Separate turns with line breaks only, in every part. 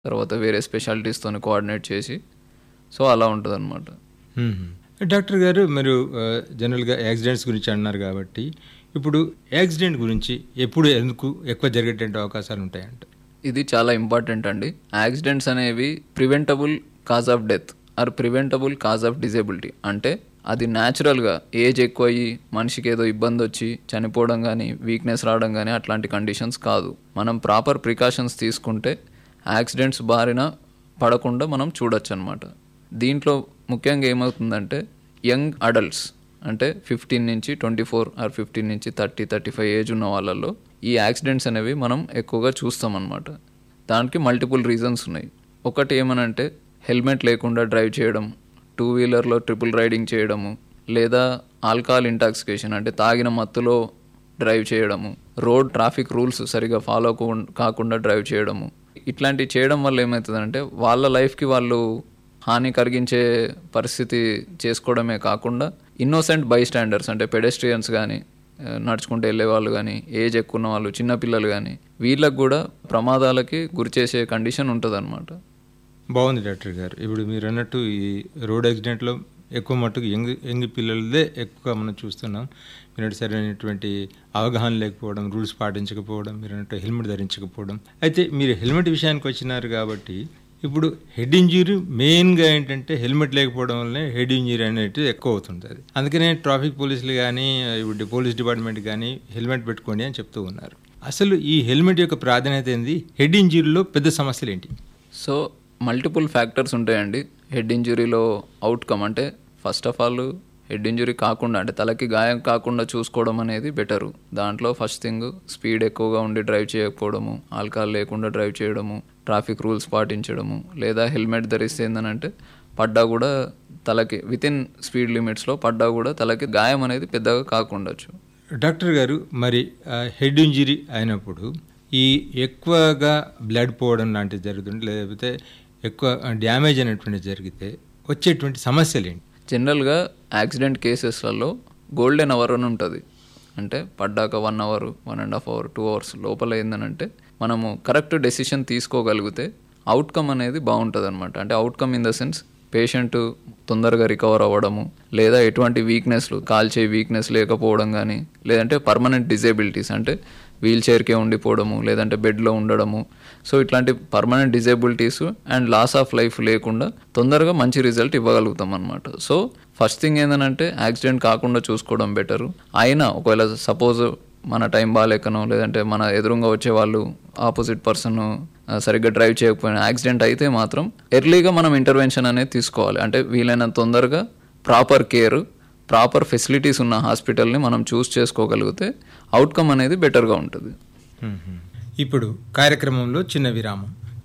తర్వాత వేరే స్పెషాలిటీస్తో కోఆర్డినేట్ చేసి సో అలా ఉంటుంది అనమాట
మ్మ్. డాక్టర్ గారు మీరు ఆ, జనరల్గా యాక్సిడెంట్స్ గురించి అన్నారు కాబట్టి ఇప్పుడు యాక్సిడెంట్ గురించి ఎప్పుడు ఎందుకు ఎక్కువ జరిగేటువంటి అవకాశాలు ఉంటాయంట
ఇది చాలా ఇంపార్టెంట్ అండి యాక్సిడెంట్స్ అనేవి preventable cause of death or preventable cause of disability అంటే అది న్యాచురల్గా ఏజ్ ఎక్కువ అయ్యి మనిషికి ఏదో ఇబ్బంది వచ్చి చనిపోవడం కానీ వీక్నెస్ రావడం కానీ అట్లాంటి కండిషన్స్ కాదు మనం ప్రాపర్ ప్రికాషన్స్ తీసుకుంటే యాక్సిడెంట్స్ బారిన పడకుండా మనం చూడొచ్చు అనమాట దీంట్లో ముఖ్యంగా ఏమవుతుందంటే యంగ్ అడల్ట్స్ అంటే ఫిఫ్టీన్ నుంచి ట్వంటీ ఫోర్ ఆర్ ఫిఫ్టీన్ నుంచి థర్టీ థర్టీ ఫైవ్ ఏజ్ ఉన్న వాళ్ళల్లో ఈ యాక్సిడెంట్స్ అనేవి మనం ఎక్కువగా చూస్తాం అనమాట దానికి మల్టిపుల్ రీజన్స్ ఉన్నాయి ఒకటి ఏమనంటే హెల్మెట్ లేకుండా డ్రైవ్ చేయడం టూ వీలర్లో ట్రిపుల్ రైడింగ్ చేయడము లేదా ఆల్కహాల్ ఇంటాక్సికేషన్ అంటే తాగిన మత్తులో డ్రైవ్ చేయడము రోడ్ ట్రాఫిక్ రూల్స్ సరిగా ఫాలో కాకుండా డ్రైవ్ చేయడము ఇట్లాంటివి చేయడం వల్ల ఏమవుతుందంటే వాళ్ళ లైఫ్కి వాళ్ళు హాని కలిగించే పరిస్థితి చేసుకోవడమే కాకుండా ఇన్నోసెంట్ బై స్టాండర్స్ అంటే పెడెస్ట్రియన్స్ కానీ నడుచుకుంటూ వెళ్ళే వాళ్ళు కానీ ఏజ్ ఎక్కువ ఉన్న వాళ్ళు చిన్నపిల్లలు కానీ వీళ్ళకి కూడా ప్రమాదాలకి గురి చేసే కండిషన్ ఉంటుంది
బాగుంది డాక్టర్ గారు ఇప్పుడు మీరు అన్నట్టు ఈ రోడ్ యాక్సిడెంట్లో ఎక్కువ మట్టుకు యంగ్ యంగ్ పిల్లలదే ఎక్కువ మనం చూస్తున్నాం మీరు అన్నట్టు సరైనటువంటి అవగాహన లేకపోవడం రూల్స్ పాటించకపోవడం మీరు అన్నట్టు హెల్మెట్ ధరించకపోవడం అయితే మీరు హెల్మెట్ విషయానికి వచ్చినారు కాబట్టి ఇప్పుడు హెడ్ ఇంజురీ మెయిన్గా ఏంటంటే హెల్మెట్ లేకపోవడం వల్లనే హెడ్ ఇంజురీ అనేది ఎక్కువ అవుతుంది అది అందుకనే ట్రాఫిక్ పోలీసులు కానీ ఇప్పుడు పోలీస్ డిపార్ట్మెంట్ కానీ హెల్మెట్ పెట్టుకోండి అని చెప్తూ ఉన్నారు అసలు ఈ హెల్మెట్ యొక్క ప్రాధాన్యత ఏంది హెడ్ ఇంజురీలో పెద్ద సమస్యలు ఏంటి
సో మల్టిపుల్ ఫ్యాక్టర్స్ ఉంటాయండి హెడ్ ఇంజురీలో అవుట్కమ్ అంటే first of all head injury కాకుండా అంటే తలకి గాయం కాకుండా చూసుకోవడం అనేది బెటరు దాంట్లో ఫస్ట్ థింగ్ స్పీడ్ ఎక్కువగా ఉండి డ్రైవ్ చేయకపోవడము ఆల్కహాల్ లేకుండా డ్రైవ్ చేయడము ట్రాఫిక్ రూల్స్ పాటించడము లేదా హెల్మెట్ ధరిస్తే ఏంటంటే పడ్డా కూడా తలకి వితిన్ స్పీడ్ లిమిట్స్లో పడ్డా కూడా తలకి గాయం అనేది పెద్దగా కాకుండొచ్చు
డాక్టర్ గారు మరి ఆ, హెడ్ ఇంజరీ అయినప్పుడు ఈ ఎక్కువగా బ్లడ్ పోవడం లాంటిది జరుగుతుంది లేకపోతే ఎక్కువ డ్యామేజ్ అనేటువంటిది జరిగితే వచ్చేటువంటి సమస్యలు ఏంటి
జనరల్గా యాక్సిడెంట్ కేసెస్లలో గోల్డెన్ అవర్ అని ఉంటుంది అంటే పడ్డాక one hour one and half hour two hours లోపల ఏందనంటే మనము కరెక్ట్ డెసిషన్ తీసుకోగలిగితే అవుట్కమ్ అనేది బాగుంటుంది అనమాట అంటే outcome in the sense patient తొందరగా రికవర్ అవ్వడము లేదా ఎటువంటి వీక్నెస్లు కాల్చే వీక్నెస్ లేకపోవడం కానీ లేదంటే పర్మనెంట్ డిజేబిలిటీస్ అంటే వీల్ చైర్కే ఉండిపోవడము లేదంటే బెడ్లో ఉండడము సో ఇట్లాంటి permanent disabilities and loss of life లేకుండా తొందరగా మంచి రిజల్ట్ ఇవ్వగలుగుతాం అనమాట సో ఫస్ట్ థింగ్ ఏంటంటే యాక్సిడెంట్ కాకుండా చూసుకోవడం బెటరు అయినా ఒకవేళ సపోజ్ మన టైం బాగాలేకనో లేదంటే మన ఎదురుగా వచ్చే వాళ్ళు ఆపోజిట్ పర్సన్ సరిగ్గా డ్రైవ్ చేయకపోయినా యాక్సిడెంట్ అయితే మాత్రం ఎర్లీగా మనం ఇంటర్వెన్షన్ అనేది తీసుకోవాలి అంటే వీలైనంత తొందరగా ప్రాపర్ కేర్ ప్రాపర్ ఫెసిలిటీస్ ఉన్న హాస్పిటల్ని మనం చూస్ చేసుకోగలిగితే అవుట్కమ్ అనేది బెటర్గా ఉంటుంది
మ్మ్. ఇప్పుడు కార్యక్రమంలో చిన్న విరామం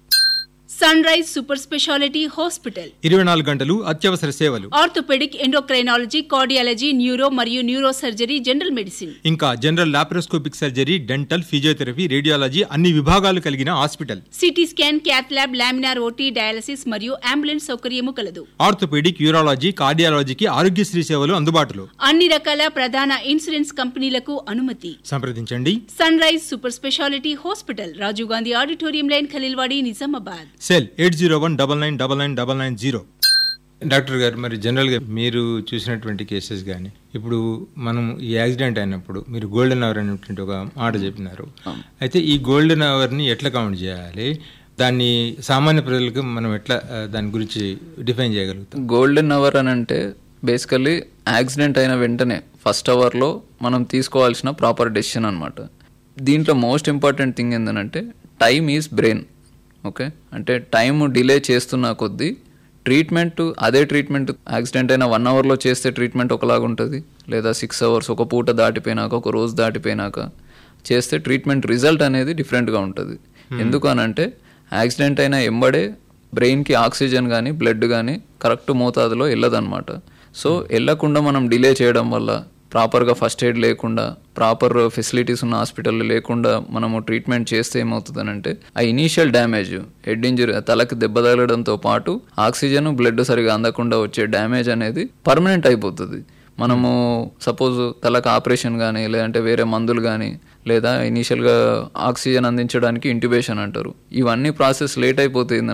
sunrise super speciality hospital
ఇరవై నాలుగు గంటలు అత్యవసర సేవలు
ఆర్థోపెడిక్ ఎండోక్రైనాలజీ కార్డియాలజీ న్యూరో మరియు న్యూరో సర్జరీ జనరల్ మెడిసిన్
ఇంకా general laparoscopic surgery dental physiotherapy radiology అన్ని విభాగాలు కలిగిన hospital
CT scan cath lab laminar OT dialysis మరియు అంబులెన్స్ సౌకర్యము కలదు
ఆర్థోపెడిక్ యూరాలజీ కార్డియాలజీకి ఆరోగ్యశ్రీ సేవలు అందుబాటులో
అన్ని రకాల ప్రధాన ఇన్సూరెన్స్ కంపెనీలకు అనుమతి
సంప్రదించండి
sunrise super speciality hospital Rajiv Gandhi auditorium line Khaleelwadi Nizamabad
cell eight zero one double nine double nine double nine zero doctor గారు మరి జనరల్గా మీరు చూసినటువంటి కేసెస్ కానీ ఇప్పుడు మనం ఈ యాక్సిడెంట్ అయినప్పుడు మీరు గోల్డెన్ అవర్ అనేటువంటి ఒక మాట చెప్పినారు అయితే ఈ గోల్డెన్ అవర్ని ఎట్లా కౌంట్ చేయాలి దాన్ని సామాన్య ప్రజలకు మనం ఎట్లా ఆ, దాని గురించి డిఫైన్ చేయగలుగుతాం
గోల్డెన్ అవర్ అని అంటే బేసికల్లీ యాక్సిడెంట్ అయిన వెంటనే ఫస్ట్ అవర్లో మనం తీసుకోవాల్సిన ప్రాపర్ డెసిషన్ అనమాట దీంట్లో మోస్ట్ ఇంపార్టెంట్ థింగ్ ఏంటంటే టైమ్ ఈజ్ బ్రెయిన్ ఓకే అంటే టైం డిలే చేస్తున్న కొద్దీ ట్రీట్మెంట్ అదే ట్రీట్మెంట్ యాక్సిడెంట్ అయిన వన్ అవర్లో చేస్తే ట్రీట్మెంట్ ఒకలాగా ఉంటుంది లేదా సిక్స్ అవర్స్ ఒక పూట దాటిపోయినాక ఒక రోజు దాటిపోయినాక చేస్తే ట్రీట్మెంట్ రిజల్ట్ అనేది డిఫరెంట్గా ఉంటుంది ఎందుకు అనంటే యాక్సిడెంట్ అయిన ఎంబడే బ్రెయిన్కి ఆక్సిజన్ కానీ బ్లడ్ కానీ కరెక్ట్ మోతాదులో వెళ్ళదన్నమాట సో వెళ్ళకుండా మనం డిలే చేయడం వల్ల ప్రాపర్గా ఫస్ట్ ఎయిడ్ లేకుండా ప్రాపర్ ఫెసిలిటీస్ ఉన్న హాస్పిటల్ లేకుండా మనము ట్రీట్మెంట్ చేస్తే ఏమవుతుందనంటే ఆ ఇనీషియల్ డ్యామేజ్ హెడ్ ఇంజరీ తలకి దెబ్బ తగలడంతో పాటు ఆక్సిజన్ బ్లడ్ సరిగా అందకుండా వచ్చే డ్యామేజ్ అనేది పర్మనెంట్ అయిపోతుంది మనము సపోజ్ తలకు ఆపరేషన్ కానీ లేదంటే వేరే మందులు కానీ లేదా ఇనీషియల్గా ఆక్సిజన్ అందించడానికి ఇంట్యుబేషన్ అంటారు ఇవన్నీ ప్రాసెస్ లేట్ అయిపోతుంది